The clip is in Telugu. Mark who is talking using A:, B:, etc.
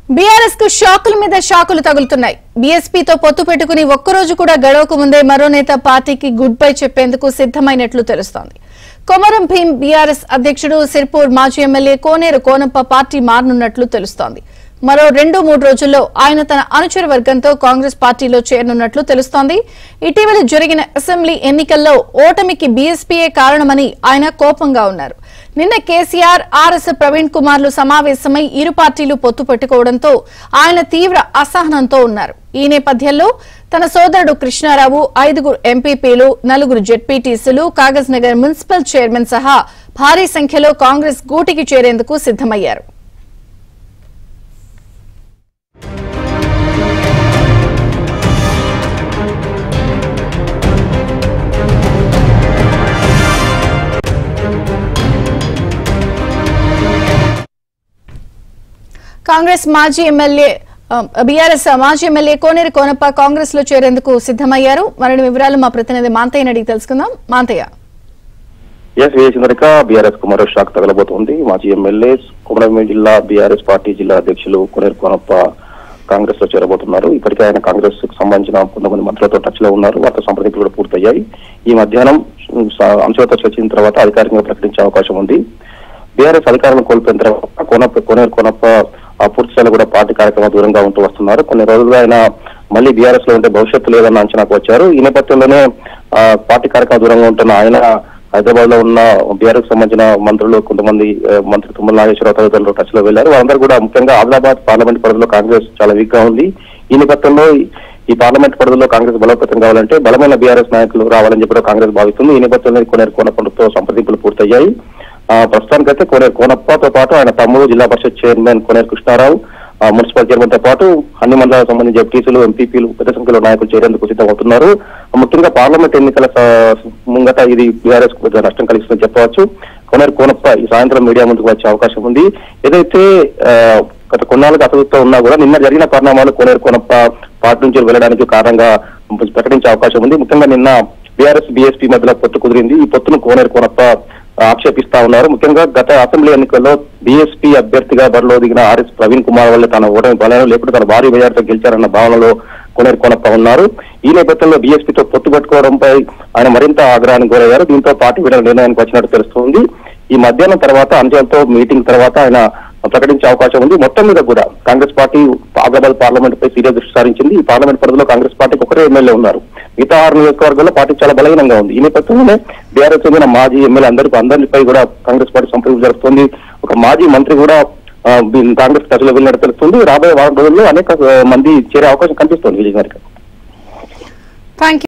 A: బీఆర్ఎస్ కు షాకుల మీద షాకులు తగులుతున్నాయి బీఎస్పీతో పొత్తు పెట్టుకుని ఒక్కరోజు కూడా గడవకు ముందే మరో నేత పార్టీకి గుడ్ బై చెప్పేందుకు సిద్దమైనట్లు తెలుస్తోంది కొమరం భీం బీఆర్ఎస్ అధ్యక్షుడు సిర్పూర్ మాజీ ఎమ్మెల్యే కోనేరు కోనప్ప పార్టీ మారనున్నట్లు తెలుస్తోంది మరో రెండు మూడు రోజుల్లో ఆయన తన అనుచర వర్గంతో కాంగ్రెస్ పార్టీలో చేరనున్నట్లు తెలుస్తోంది ఇటీవల జరిగిన అసెంబ్లీ ఎన్నికల్లో ఓటమికి బీఎస్పీయే కారణమని ఆయన కోపంగా ఉన్నారు నిన్న కేసీఆర్ ఆర్ఎస్ ప్రవీణ్ కుమార్లు సమావేశమై ఇరు పార్టీలు పొత్తు పెట్టుకోవడంతో ఆయన తీవ్ర అసహనంతో ఉన్నారు ఈ నేపథ్యంలో తన సోదరుడు కృష్ణారావు ఐదుగురు ఎంపీపీలు నలుగురు జెడ్పీటీసీలు కాగజ్ నగర్ మున్సిపల్ చైర్మన్ సహా భారీ సంఖ్యలో కాంగ్రెస్ గూటికి చేరేందుకు సిద్దమయ్యారు కాంగ్రెస్ మాజీ ఎమ్మెల్యే బీఆర్ఎస్ మాజీ ఎమ్మెల్యే కోనేరు కోనప్ప కాంగ్రెస్ లో చేరేందుకు సిద్దమయ్యారు మరిన్ని వివరాలు మా ప్రతినిధి మాంతయ్యని అడిగి తెలుసుకుందాం మాంతయ్య
B: ఎస్ వేసినక బీఆర్ఎస్ కు మరో షాక్ తగలబోతోంది మాజీ ఎమ్మెల్యే కుమరంభీం జిల్లా బీఆర్ఎస్ పార్టీ జిల్లా అధ్యక్షులు కొనేరు కోనప్ప కాంగ్రెస్ లో చేరబోతున్నారు ఇప్పటికే ఆయన కాంగ్రెస్ కు సంబంధించిన కొంతమంది మంత్రులతో టచ్ లో ఉన్నారు వారితో సంప్రదింపులు కూడా పూర్తయ్యాయి ఈ మధ్యాహ్నం స- అంశాలతో చర్చించిన తర్వాత అధికారికంగా ప్రకటించే అవకాశం ఉంది బీఆర్ఎస్ అధికారులను కోల్పోయిన తర్వాత కోనప్ప కోనేరు కోనప్ప ఆ పూర్తి స్థాయిలో కూడా పార్టీ కార్యక్రమం దూరంగా ఉంటూ వస్తున్నారు కొన్ని రోజులుగా ఆయన మళ్ళీ బీఆర్ఎస్ లో ఉంటే భవిష్యత్తు లేదన్న అంచనాకు వచ్చారు ఈ నేపథ్యంలోనే ఆ, పార్టీ కార్యక్రమం దూరంగా ఉంటున్న ఆయన హైదరాబాద్ లో ఉన్న బీఆర్ఎస్ సంబంధించిన మంత్రులు కొంతమంది ఆ, మంత్రి తుమ్మల నాగేశ్వరరావు తదితరులు టచ్ లో వెళ్లారు వారందరూ కూడా ముఖ్యంగా ఆదిలాబాద్ పార్లమెంట్ పరిధిలో కాంగ్రెస్ చాలా వీక్ గా ఉంది ఈ నేపథ్యంలో ఈ- ఈ పార్లమెంట్ పరిధిలో కాంగ్రెస్ బలోపేతం కావాలంటే బలమైన బీఆర్ఎస్ నాయకులు రావాలని చెప్పి కూడా కాంగ్రెస్ భావిస్తుంది ఈ నేపథ్యంలో కొనేరు కోనప్పతో సంప్రదింపులు పూర్తయ్యాయి ఆ, ప్రస్తుతానికైతే కొనేరు కోనప్పతో పాటు ఆయన తమ్ముడు జిల్లా పరిషత్ చైర్మన్ కొనేరు కృష్ణారావు ఆ, మున్సిపల్ చైర్మన్ తో పాటు అన్ని మండలాలకు సంబంధించి జడ్పీసీలు ఎంపీపీలు పెద్ద సంఖ్యలో నాయకులు చేరేందుకు సిద్ధమవుతున్నారు ముఖ్యంగా పార్లమెంట్ ఎన్నికల స- ముంగట ఇది బీఆర్ఎస్ కు కొద్దిగా నష్టం కలిగిస్తుందని చెప్పవచ్చు కొనేరు కోనప్ప ఈ సాయంత్రం మీడియా ముందుకు వచ్చే అవకాశం ఉంది ఏదైతే ఆ, గత కొన్నాళ్ళుగా అసలుతో ఉన్నా కూడా నిన్న జరిగిన పరిణామాలు కొనేరు కోనప్ప పార్టీ నుంచి వెళ్ళడానికి కారణంగా ప్రకటించే అవకాశం ఉంది ముఖ్యంగా నిన్న బీఆర్ఎస్ బీఎస్పీ మధ్యలో పొత్తు కుదిరింది ఈ పొత్తును కోనేరు కోనప్ప ఆక్షేపిస్తా ఉన్నారు ముఖ్యంగా గత అసెంబ్లీ ఎన్నికల్లో బీఎస్పీ అభ్యర్థిగా బరిలో దిగిన ఆర్ఎస్ ప్రవీణ్ కుమార్ వల్ల తన ఓటమి బలం లేకపోతే తన భారీ మెజార్టీతో గెలిచారన్న భావనలో కొనేరు కొనప్ప ఉన్నారు ఈ నేపథ్యంలో బీఎస్పీతో పొత్తు పెట్టుకోవడంపై ఆయన మరింత ఆగ్రహానికి గురయ్యారు దీంతో పార్టీ విడల నిర్ణయానికి వచ్చినట్టు తెలుస్తోంది ఈ మధ్యాహ్నం తర్వాత అంజల్తో మీటింగ్ తర్వాత ఆయన ప్రకటించే అవకాశం ఉంది మొత్తం మీద కూడా కాంగ్రెస్ పార్టీ ఆగ్రాబాద్ పార్లమెంట్ పై సీరియస్ దృష్టి సారించింది ఈ పార్లమెంట్ పరిధిలో కాంగ్రెస్ పార్టీకి ఒకరే ఎమ్మెల్యే ఉన్నారు మిగతా ఆరు నియోజకవర్గాల్లో పార్టీ చాలా బలహీనంగా ఉంది ఈ నేపథ్యంలోనే బీఆర్ఎస్ చెందిన మాజీ ఎమ్మెల్యే అందరికీ అందరిపై కూడా కాంగ్రెస్ పార్టీ సంప్రదింపు జరుపుతుంది ఒక మాజీ మంత్రి కూడా ఆ, దీన్ని కాంగ్రెస్ ప్రజలు వెళ్ళినట్టు తెలుస్తుంది రాబోయే వారం రోజుల్లో అనేక ఆ, మంది చేరే అవకాశం కనిపిస్తుంది విజయ్ గారికి
A: థ్యాంక్